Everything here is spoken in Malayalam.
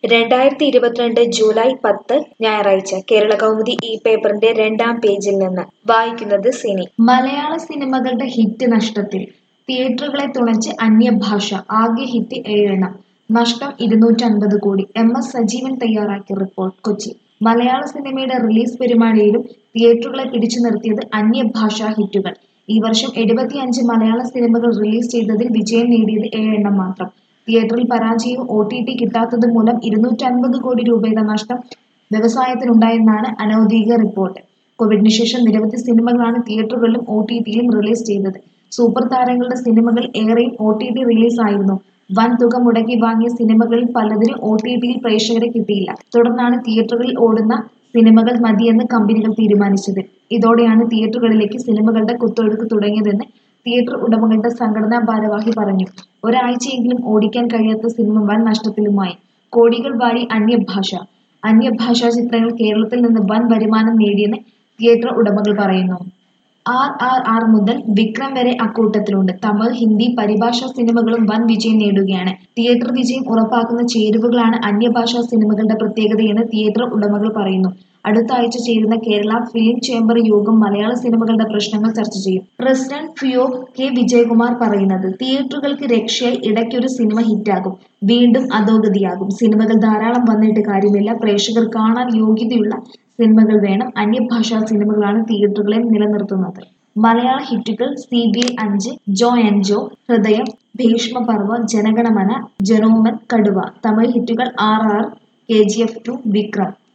രണ്ടായിരത്തി ഇരുപത്തിരണ്ട് ജൂലൈ പത്ത് ഞായറാഴ്ച കേരള കൗമുദി ഈ പേപ്പറിന്റെ രണ്ടാം പേജിൽ നിന്ന് വായിക്കുന്നത് സിനി മലയാള സിനിമകളുടെ ഹിറ്റ് നഷ്ടത്തിൽ തിയേറ്ററുകളെ തുണച്ച് അന്യഭാഷ ആകെ ഹിറ്റ് ഏഴെണ്ണം നഷ്ടം ഇരുന്നൂറ്റൻപത് കോടി എം എസ് സജീവൻ തയ്യാറാക്കിയ റിപ്പോർട്ട് കൊച്ചി മലയാള സിനിമയുടെ റിലീസ് പരിപാടിയിലും തിയേറ്ററുകളെ പിടിച്ചു നിർത്തിയത് അന്യഭാഷാ ഹിറ്റുകൾ ഈ വർഷം എഴുപത്തിയഞ്ച് മലയാള സിനിമകൾ റിലീസ് ചെയ്തതിൽ വിജയം നേടിയത് ഏഴെണ്ണം മാത്രം തിയേറ്ററിൽ പരാജയവും ഒ ടി ടി കിട്ടാത്തത് മൂലം ഇരുന്നൂറ്റൻപത് കോടി രൂപയുടെ നഷ്ടം വ്യവസായത്തിനുണ്ടായെന്നാണ് അനൗദ്യോഗിക റിപ്പോർട്ട് കോവിഡിന് ശേഷം നിരവധി സിനിമകളാണ് തിയേറ്ററുകളിലും ഒ ടി ടിയിലും റിലീസ് ചെയ്തത് സൂപ്പർ താരങ്ങളുടെ സിനിമകൾ ഏറെയും ഒ ടി ടി റിലീസായിരുന്നു വൻ തുക മുടക്കി വാങ്ങിയ സിനിമകളിൽ പലതിനും ഒ ടി ടിയിൽ പ്രേക്ഷകരെ കിട്ടിയില്ല തുടർന്നാണ് തിയേറ്ററുകളിൽ ഓടുന്ന സിനിമകൾ മതിയെന്ന് കമ്പനികൾ തീരുമാനിച്ചത് ഇതോടെയാണ് തിയേറ്ററുകളിലേക്ക് സിനിമകളുടെ കുത്തൊഴുക്ക് തുടങ്ങിയതെന്ന് തിയേറ്റർ ഉടമകളുടെ സംഘടനാ ഭാരവാഹി പറഞ്ഞു ഒരാഴ്ചയെങ്കിലും ഓടിക്കാൻ കഴിയാത്ത സിനിമ വൻ നഷ്ടത്തിലുമായി കോടികൾ വാരി അന്യഭാഷ അന്യഭാഷാ ചിത്രങ്ങൾ കേരളത്തിൽ നിന്ന് വൻ വരുമാനം നേടിയെന്ന് തിയേറ്റർ ഉടമകൾ പറയുന്നു ആർ ആർ ആർ മുതൽ വിക്രം വരെ അക്കൂട്ടത്തിലുണ്ട് തമിഴ് ഹിന്ദി പരിഭാഷാ സിനിമകളും വൻ വിജയം നേടുകയാണ് തിയേറ്റർ വിജയം ഉറപ്പാക്കുന്ന ചേരുവകളാണ് അന്യഭാഷാ സിനിമകളുടെ പ്രത്യേകതയെന്ന് തിയേറ്റർ ഉടമകൾ പറയുന്നു അടുത്ത ആഴ്ച ചേരുന്ന കേരള ഫിലിം ചേംബർ യോഗം മലയാള സിനിമകളുടെ പ്രശ്നങ്ങൾ ചർച്ച ചെയ്യും പ്രസിഡന്റ് ഫിയോ കെ വിജയകുമാർ പറയുന്നത് തിയേറ്ററുകൾക്ക് രക്ഷയായി ഇടയ്ക്കൊരു സിനിമ ഹിറ്റാകും വീണ്ടും അധോഗതിയാകും സിനിമകൾ ധാരാളം വന്നിട്ട് കാര്യമില്ല പ്രേക്ഷകർ കാണാൻ യോഗ്യതയുള്ള സിനിമകൾ വേണം അന്യഭാഷാ സിനിമകളാണ് തിയേറ്ററുകളെ നിലനിർത്തുന്നത് മലയാള ഹിറ്റുകൾ സി ബി ഐ അഞ്ച് ജോ ആൻഡ് ജോ ഹൃദയം ഭീഷ്മപർവ ജനഗണമന ജനോമൻ കടുവ തമിഴ് ഹിറ്റുകൾ R R K G F two Vikram